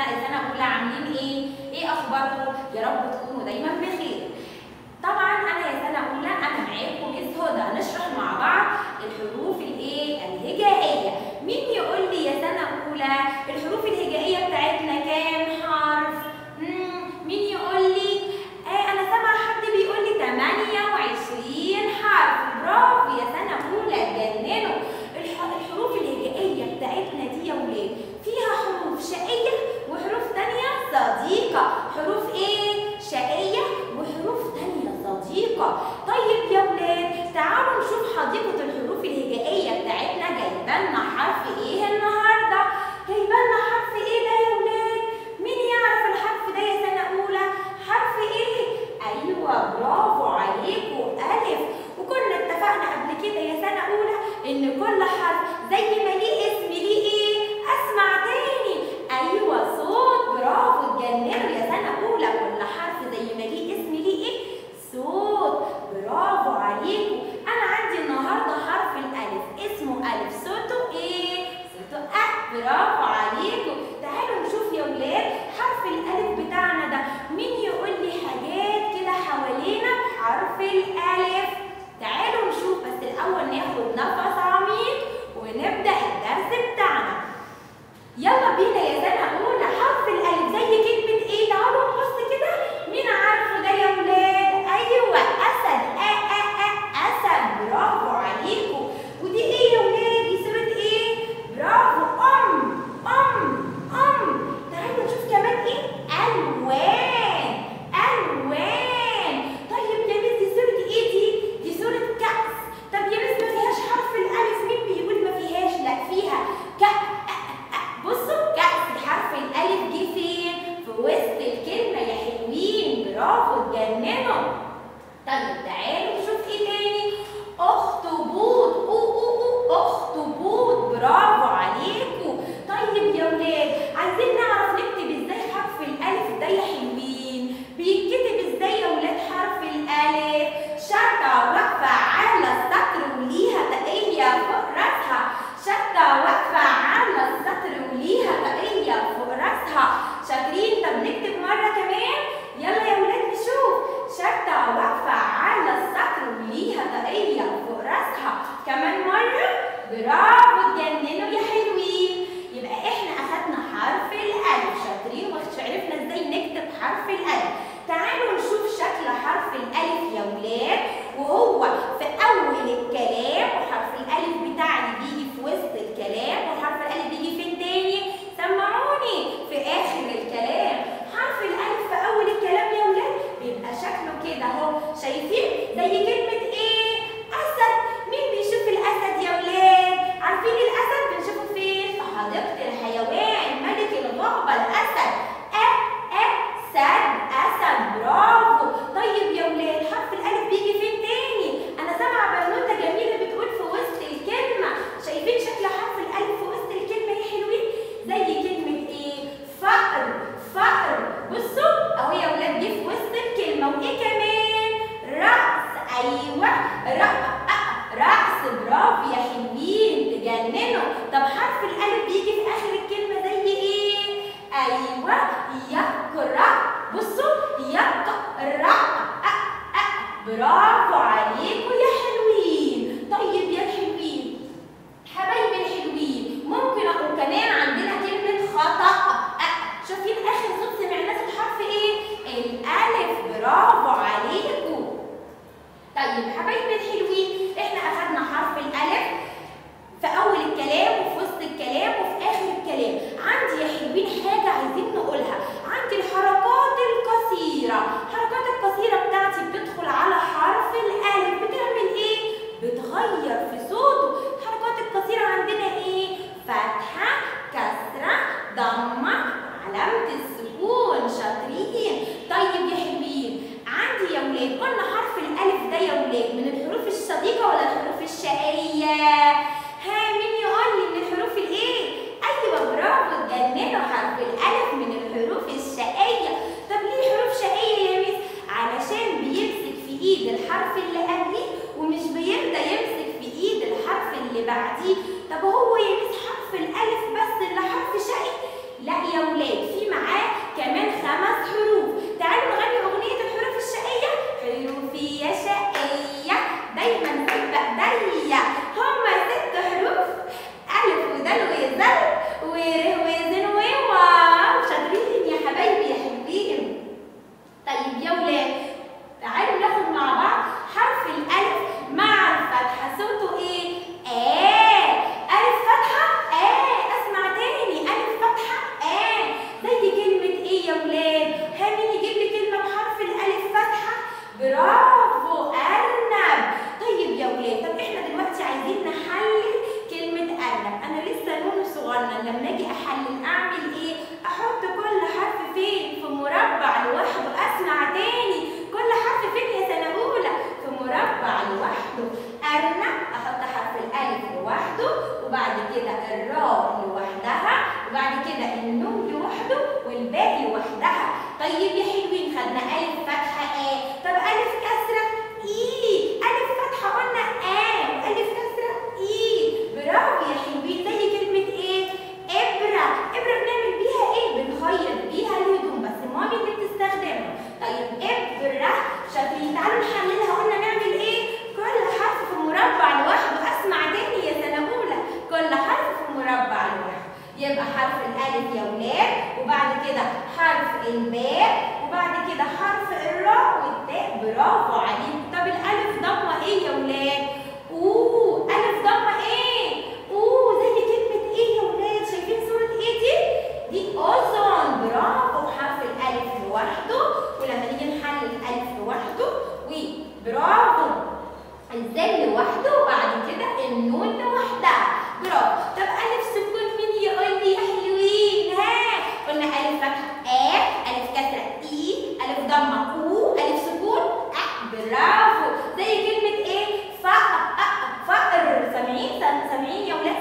سنه سنه اولى عاملين ايه ايه اخباركم يا رب تكونوا دايما بخير طبعا انا يا سنه اولى انا معاكم ميس هدى هنشرح مع بعض الحروف الايه الهجائيه مين يقول لي يا سنه اولى الحروف الهجائيه بتاعتنا كام حرف مم، مين يقول لي آه انا سامعه حد بيقول لي 28 حرف برافو يا سنه اولى جننوا الح- الحروف الهجائيه بتاعتنا دي يا ولاد فيها حروف شقيه وحروف تانية صديقه حروف ايه شقيه وحروف تانية صديقه طيب يا ولاد تعالوا نشوف حديقه الحروف الهجائيه بتاعتنا جايبه لنا حرف ايه النهارده جايبه لنا حرف ايه ده يا ولاد مين يعرف الحرف ده يا سنه اولى حرف ايه ايوه برافو عليكم الف وكنا اتفقنا قبل كده يا سنه اولى ان كل حرف زي ما ليه اسم ليه ايه اسمع تاني ايوه صوت برافو اتجننوا يا سنه اولى كل حرف زي ما ليه اسم ليه ايه صوت برافو عليكم انا عندي النهارده حرف الالف اسمه الف صوته ايه صوته أ برافو عليكم تعالوا نشوف يا ولاد حرف الالف بتاعنا ده مين يقول لي حاجات كده حوالينا بحرف الالف تعالوا نشوف بس الاول ناخد نفس عميق ونبدا الدرس بتاعنا يلا بينا يا سنه اولى حرف الالف زي كلمه ايه تعالوا نبص كده مين عارفه ده يا ولاد ايوه اسد أ أ أ اسد برافو عليكم ودي ايه يا ولاد دي صوره ايه برافو ام ام ام تعالوا نشوف كمان ايه الوان الوان طيب يا مس دي صوره ايه دي دي صوره كأس طب يا مس ما فيهاش حرف الالف مين بيقول ما فيهاش لا فيها ك بصوا كأس حرف الألف جه فين؟ في وسط الكلمة يا حلوين برافو اتجننوا طيب تعالوا نشوف ايه تاني اخطبوط أو أو أو اخطبوط برافو عليكم طيب يا ولاد عايزين نعرف نكتب ازاي حرف الألف ده يا حلوين بيتكتب ازاي يا ولاد حرف الألف شرطة واقفة على السطر وليها تقية فوق راسها شرطة واقفة على السطر وليها تقية فوق راسها شاطرين طب نكتب مرة كمان يلا يا ولاد نشوف شرطة واقفة على السطر وليها تقية فوق راسها كمان مرة برافو اتجننوا يا حلوين يبقى احنا اخدنا حرف الالف شاطرين وعرفنا ازاي نكتب حرف الالف تعالوا نشوف شكل حرف الالف يا ولاد وهو في اول الكلام وحرف الالف بتاعي بيجي في وسط الكلام وحرف الالف بيجي فين تاني سمعوني في اخر الكلام حرف الالف في اول الكلام يا ولاد بيبقى شكله كده اهو شايفين زي كلمه ايه اسد مين بيشوف الاسد يا ولاد عارفين الاسد بنشوفه فين في حديقه الحيوان ملك الغابه الاسد أ أسد أسد برافو طيب يا ولاد حرف الألف بيجي فين تاني أنا سامعة بنوتة جميلة بتقول في وسط الكلمة شايفين شكل حرف الألف في وسط الكلمة يا حلوين زي كلمة إيه فقر فقر بصوا أهو يا ولاد جه في وسط الكلمة وإيه كمان رأس أيوه رأس رأس برافو يا حلوين تجننوا طب حرف الألف بيجي في آخر الكلمة زي إيه ايوه يقرا بصوا يقرا أ أ برافو عليكم يا حلوين طيب يا حلوين حبايبي الحلوين ممكن اقول كمان عندنا كلمه خطا أ شايفين اخر صوت سمعناه في الحرف ايه الالف برافو عليكم طيب حبايبي الحلوين احنا اخدنا حرف الالف في اول الكلام وفي وسط الكلام وفي اخر الكلام عندي يا حلوين حاجه عايزين نقولها عندي الحركات القصيره الحركات القصيره بتاعتي بتدخل على حرف الالف بتعمل ايه بتغير في صوته الحركات القصيره عندنا ايه فتحه كسره ضمه علامه السكون شاطرين طيب يا حلوين عندي يا ولاد قلنا حرف الالف ده يا ولاد من الحروف الصديقه ولا الحروف الشقيه ها مين يقول لي من الحروف الايه ايوه برافو اتجننوا حرف الالف من الحروف الشقيه طب ليه حروف شقيه يا ميس علشان بيمسك في ايد الحرف اللي قبليه ومش بيرضى يمسك في ايد الحرف اللي بعديه طب هو يا ميس حرف الالف بس اللي حرف شقي لا يا ولاد في معاه احط كل حرف فين في مربع لوحده اسمع تاني كل حرف فين يا سنه اولى في مربع لوحده ارنب احط حرف الالف لوحده وبعد كده الراء لوحدها وبعد كده النون لوحده والباء لوحدها طيب يا حلوين خدنا الف فتحه ايه طب الف كسره اي الف فتحه قلنا اه والف كسره اي برافو يا حلوين زي كلمه ايه ابره ابره بنعمل بيها ايه بنخيط بيها الهدوم بس مامي اللي بتستخدمها طيب ابره شايفين تعالوا نحللها قلنا نعمل ايه كل حرف في مربع لوحده اسمع تاني يا سنه اولى كل حرف في مربع لوحده يبقى حرف الالف يا ولاد وبعد كده حرف الباء وبعد كده حرف الراء والتاء برافو عليكم طب الالف ضمه ايه يا ولاد اوه الف ضمه ايه اوه زي كلمه ايه يا ولاد شايفين صوره ايه دي دي اذن برافو حرف الالف لوحده ولما نيجي نحلل الالف لوحده وبرافو الزال لوحده وبعد كده النون لوحدها برافو طب الف سكون مين يقول لي يا حلوين ها قلنا الف فتحه ا الف كسره اي الف ضمه او الف سكون ا برافو زي كلمه ايه فقر فقر سامعين سامعين يا ولاد